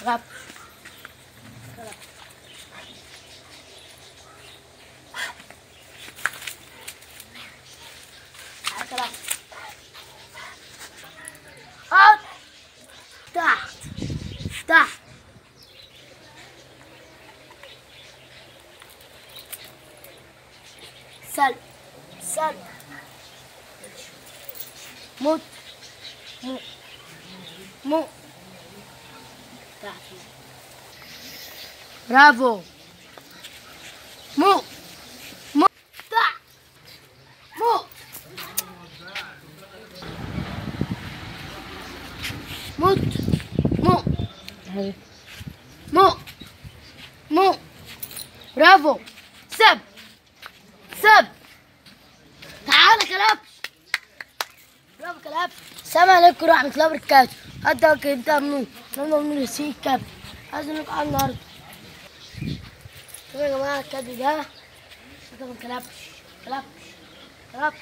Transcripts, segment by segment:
كلاب كلاب أوت تحت تحت سل سل موت مو مو تحت برافو مو مو تحت مو موت مو مو مو برافو سب سب تعال كلبش برافو كلبش السلام عليكم ورحمة الله وبركاته حتى كنت منو نمنا من السي كاب عايز نقول على النهاردة شوفوا يا جماعة الكلب ده طبعا كلبش كلبش كلبش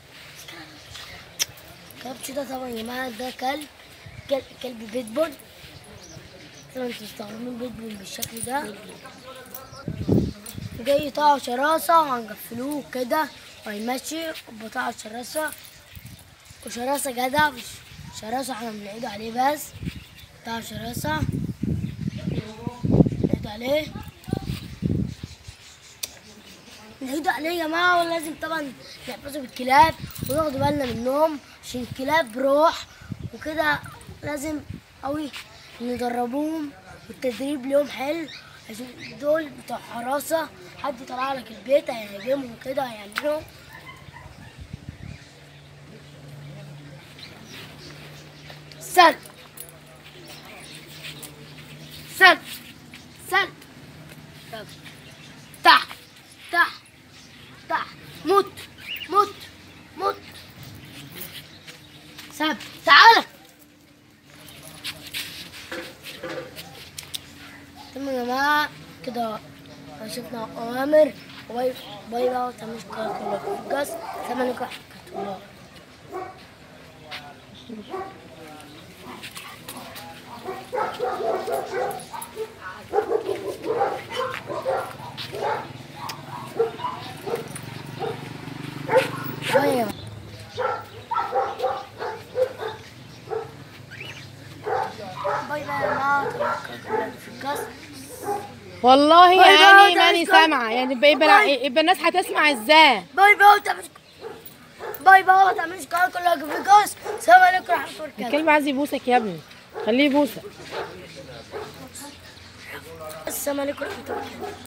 كلبش ده طبعا يا جماعة ده كلب كلب, كلب بيتبول طبعا انتوا مستغربين بيتبول بالشكل ده جاي يقطعوا شراسة وهنقفلوه كده وهيمشي وبقطعوا شراسة وشراسة جدع مش شراسة احنا بنعيد عليه بس قطعوا شراسة نعيد عليه نعيد عليه يا جماعة ولازم طبعا نحفظوا بالكلاب وناخدوا بالنا منهم عشان الكلاب روح وكده لازم قوي ندربوهم والتدريب ليهم حلو عشان دول بتوع حراسة حد طلع لك البيت هيهاجمهم كده هيعملهم سل سل سل تحت تحت تحت موت موت موت سب تعال تمام يا جماعة كده شفنا أوامر باي باي بقى وتعملش كده كله في الجاز سلام عليكم ورحمة الله باي يا جماعة باي باي يا جماعة تعملش كده كله في الجاز والله باي باي يعني ده ماني مش سامعة يعني يبقى يبقى, يبقى الناس هتسمع ازاي باي باي وتعملش باي باي وتعملش كده كله في الجاز سلام عليكم ورحمة الله وبركاته الكلب عايز يبوسك يا ابني خليه يبوسك السلام عليكم ورحمة الله وبركاته